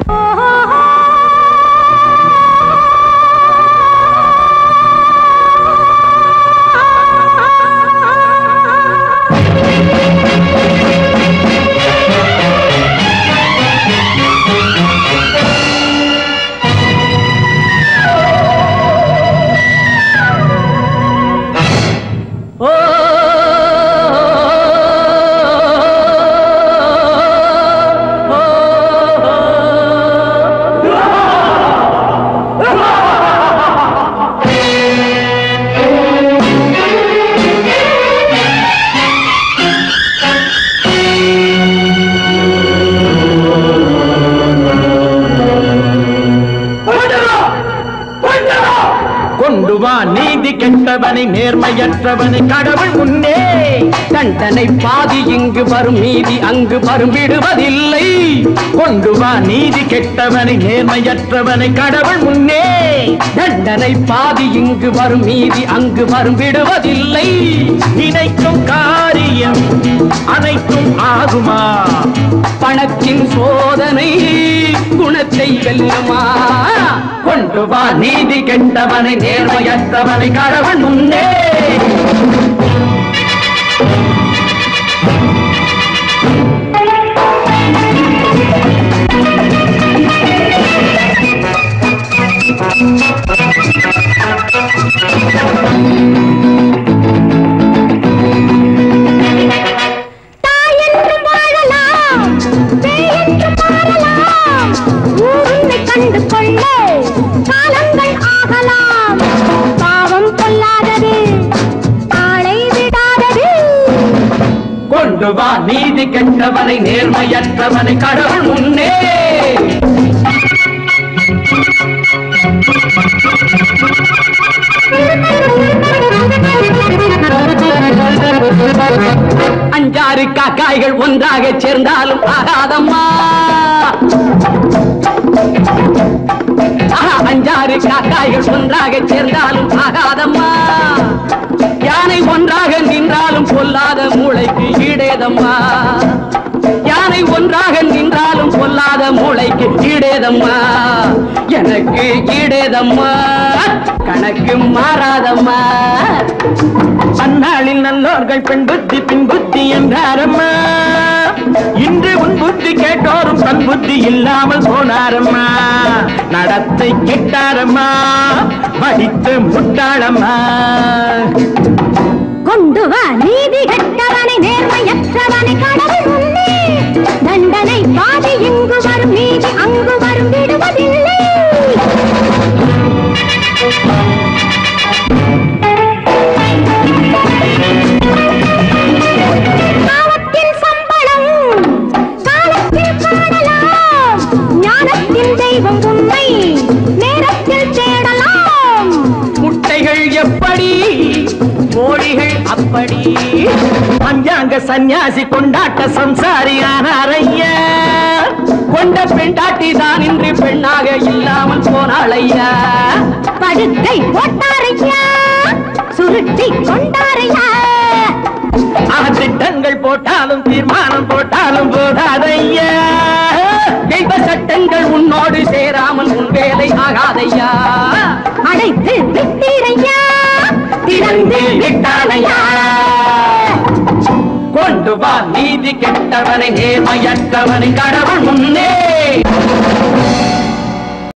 கொண்டு வா நீதி கெட்டவனை நேர்மையற்றவனை கடவுள் முன்னே தண்டனை பாதி இங்கு வரும் நீதி அங்கு வரும் விடுவதில்லை கொண்டு வா நீதி கெட்டவனை நேர்மையற்றவனை கடவுள் முன்னே தண்டனை பாதி இங்கு வரும் நீதி அங்கு வரும் விடுவதில்லை நினைக்கும் காரியம் அனைத்தும் ஆகுமா பணத்தின் சோதனை குணத்தை வெல்லுமா கொண்டு வா நீதி கெட்டவனை நேர்மையற்றவனை கடவுள் முன்னே தாயென்றும் வாழலாம் பேயென்றும் மாறலாம் ஊருண்மை கண்டு கொள்ள காலங்கள் ஆகலாம் பாவம் கொள்ளாதது ஆளை விடாதது கொண்டு வா நீதி கெட்டவனை நேர்மையற்றவனை கடவுள் முன்னே அஞ்சாறு காக்காய்கள் ஒன்றாக சேர்ந்தாலும் ஆகாதம்மா ஆஹா, அஞ்சாறு காக்காய்கள் ஒன்றாக சேர்ந்தாலும் ஆகாதம்மா யானை ஒன்றாக நின்றாலும் பொல்லாத மூளைக்கு ஈடேதம்மா யானை ஒன்றாக நின்றாலும் பொல்லாத மூளைக்கு ஈடேதம்மா எனக்கு ஈடேதம்மா கணக்கு மாறாதம்மா பன்னாளில் நல்லோர்கள் பெண் புத்தி பின் புத்தி என்றாரம்மா இன்று உன் புத்தி கேட்டோரும் தன் புத்தி இல்லாமல் போனாரம்மா நடத்தை கெட்டாரம்மா படித்து முட்டாளம்மா கொண்டு வா நீதி கெட்டவனை நேர்மையற்றவனை கடவுள் முன்னே தண்டனை பாதி இங்கு வரும் நீதி அங்கு வரும் விடுவதில்லை பாவத்தின் சம்பளம் காலத்தில் காணலாம் ஞானத்தின் தெய்வம் உண்மை நேரத்தில் தேடலாம் முட்டைகள் எப்படி கோழிகள் அப்படி பஞ்சாங்க சந்நியாசி கொண்டாட்ட சம்சாரி ஆனாரையா கொண்ட பெண்டாட்டி தான் இன்று பெண்ணாக இல்லாமல் போனாளையா படுக்கை போட்டாரையா சுருட்டி கொண்டாரையா ஆ, திட்டங்கள் போட்டாலும் தீர்மானம் போட்டாலும் போதாதையா தெய்வ சட்டங்கள் உன்னோடு சேராமல் உன் வேலை ஆகாதையா அடைத்து விட்டீரையா திறந்து விட்டானையா கொண்டு வா நீதி கெட்டவனை நேர்மையற்றவனை கடவுள் முன்னே